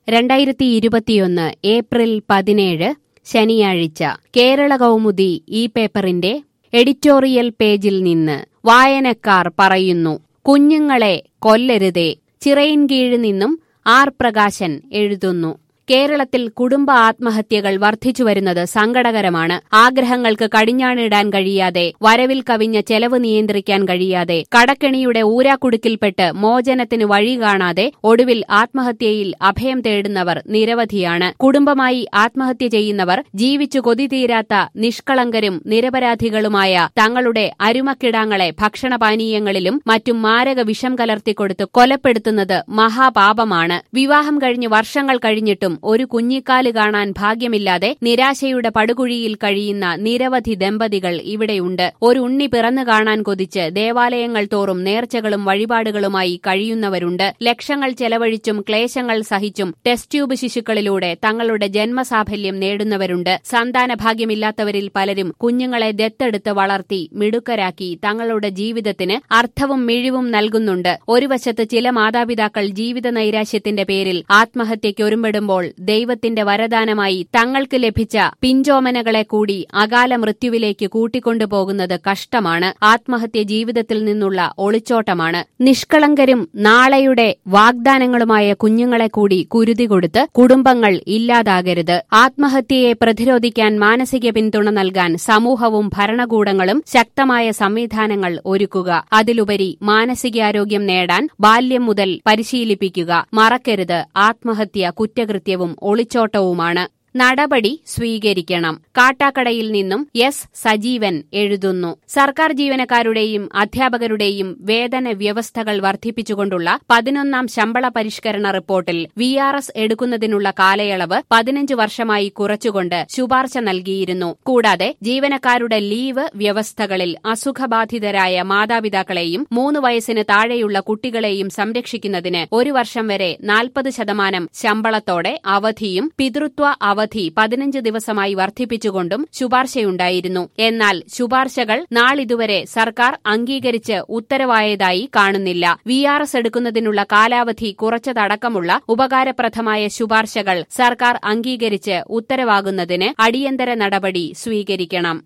രണ്ടായിരത്തി ഇരുപത്തിയൊന്ന് ഏപ്രിൽ പതിനേഴ് ശനിയാഴ്ച കേരള കൗമുദി ഈ പേപ്പറിന്റെ എഡിറ്റോറിയൽ പേജിൽ നിന്ന് വായനക്കാർ പറയുന്നു കുഞ്ഞുങ്ങളെ കൊല്ലരുതേ ചിറയിൻകീഴ് നിന്നും ആർ പ്രകാശൻ എഴുതുന്നു കേരളത്തിൽ കുടുംബ ആത്മഹത്യകൾ വർദ്ധിച്ചുവരുന്നത് സങ്കടകരമാണ് ആഗ്രഹങ്ങൾക്ക് കടിഞ്ഞാണിടാൻ കഴിയാതെ വരവിൽ കവിഞ്ഞ ചെലവ് നിയന്ത്രിക്കാൻ കഴിയാതെ കടക്കെണിയുടെ ഊരാക്കുടുക്കിൽപ്പെട്ട് മോചനത്തിന് വഴി കാണാതെ ഒടുവിൽ ആത്മഹത്യയിൽ അഭയം തേടുന്നവർ നിരവധിയാണ് കുടുംബമായി ആത്മഹത്യ ചെയ്യുന്നവർ ജീവിച്ചു കൊതി തീരാത്ത നിഷ്കളങ്കരും നിരപരാധികളുമായ തങ്ങളുടെ അരുമക്കിടാങ്ങളെ ഭക്ഷണപാനീയങ്ങളിലും മറ്റും മാരക വിഷം കലർത്തിക്കൊടുത്ത് കൊലപ്പെടുത്തുന്നത് മഹാപാപമാണ് വിവാഹം കഴിഞ്ഞ് വർഷങ്ങൾ കഴിഞ്ഞിട്ടും ഒരു കുഞ്ഞിക്കാല് കാണാൻ ഭാഗ്യമില്ലാതെ നിരാശയുടെ പടുകുഴിയിൽ കഴിയുന്ന നിരവധി ദമ്പതികൾ ഇവിടെയുണ്ട് ഒരു ഉണ്ണി പിറന്നു കാണാൻ കൊതിച്ച് ദേവാലയങ്ങൾ തോറും നേർച്ചകളും വഴിപാടുകളുമായി കഴിയുന്നവരുണ്ട് ലക്ഷങ്ങൾ ചെലവഴിച്ചും ക്ലേശങ്ങൾ സഹിച്ചും ടെസ്റ്റ് ട്യൂബ് ശിശുക്കളിലൂടെ തങ്ങളുടെ ജന്മസാഫല്യം നേടുന്നവരുണ്ട് സന്താന ഭാഗ്യമില്ലാത്തവരിൽ പലരും കുഞ്ഞുങ്ങളെ ദത്തെടുത്ത് വളർത്തി മിടുക്കരാക്കി തങ്ങളുടെ ജീവിതത്തിന് അർത്ഥവും മിഴിവും നൽകുന്നുണ്ട് ഒരു വശത്ത് ചില മാതാപിതാക്കൾ ജീവിത നൈരാശ്യത്തിന്റെ പേരിൽ ആത്മഹത്യയ്ക്കൊരുമ്പെടുമ്പോൾ ദൈവത്തിന്റെ വരദാനമായി തങ്ങൾക്ക് ലഭിച്ച പിഞ്ചോമനകളെ കൂടി അകാല മൃത്യുവിലേക്ക് കൂട്ടിക്കൊണ്ടുപോകുന്നത് കഷ്ടമാണ് ആത്മഹത്യ ജീവിതത്തിൽ നിന്നുള്ള ഒളിച്ചോട്ടമാണ് നിഷ്കളങ്കരും നാളെയുടെ വാഗ്ദാനങ്ങളുമായ കുഞ്ഞുങ്ങളെ കൂടി കുരുതി കൊടുത്ത് കുടുംബങ്ങൾ ഇല്ലാതാകരുത് ആത്മഹത്യയെ പ്രതിരോധിക്കാൻ മാനസിക പിന്തുണ നൽകാൻ സമൂഹവും ഭരണകൂടങ്ങളും ശക്തമായ സംവിധാനങ്ങൾ ഒരുക്കുക അതിലുപരി മാനസികാരോഗ്യം നേടാൻ ബാല്യം മുതൽ പരിശീലിപ്പിക്കുക മറക്കരുത് ആത്മഹത്യ കുറ്റകൃത്യവും ഒളിച്ചോട്ടവുമാണ് നടപടി സ്വീകരിക്കണം കാട്ടാക്കടയിൽ നിന്നും എസ് സജീവൻ എഴുതുന്നു സർക്കാർ ജീവനക്കാരുടെയും അധ്യാപകരുടെയും വേതന വ്യവസ്ഥകൾ വർദ്ധിപ്പിച്ചുകൊണ്ടുള്ള പതിനൊന്നാം ശമ്പള പരിഷ്കരണ റിപ്പോർട്ടിൽ വി ആർ എസ് എടുക്കുന്നതിനുള്ള കാലയളവ് പതിനഞ്ച് വർഷമായി കുറച്ചുകൊണ്ട് ശുപാർശ നൽകിയിരുന്നു കൂടാതെ ജീവനക്കാരുടെ ലീവ് വ്യവസ്ഥകളിൽ അസുഖബാധിതരായ മാതാപിതാക്കളെയും മൂന്ന് വയസ്സിന് താഴെയുള്ള കുട്ടികളെയും സംരക്ഷിക്കുന്നതിന് ഒരു വർഷം വരെ നാൽപ്പത് ശതമാനം ശമ്പളത്തോടെ അവധിയും പിതൃത്വ അവധി പതിനഞ്ച് ദിവസമായി വർദ്ധിപ്പിച്ചുകൊണ്ടും ശുപാർശയുണ്ടായിരുന്നു എന്നാൽ ശുപാർശകൾ നാളിതുവരെ സർക്കാർ അംഗീകരിച്ച് ഉത്തരവായതായി കാണുന്നില്ല വി ആർ എസ് എടുക്കുന്നതിനുള്ള കാലാവധി കുറച്ചതടക്കമുള്ള ഉപകാരപ്രദമായ ശുപാർശകൾ സർക്കാർ അംഗീകരിച്ച് ഉത്തരവാകുന്നതിന് അടിയന്തര നടപടി സ്വീകരിക്കണം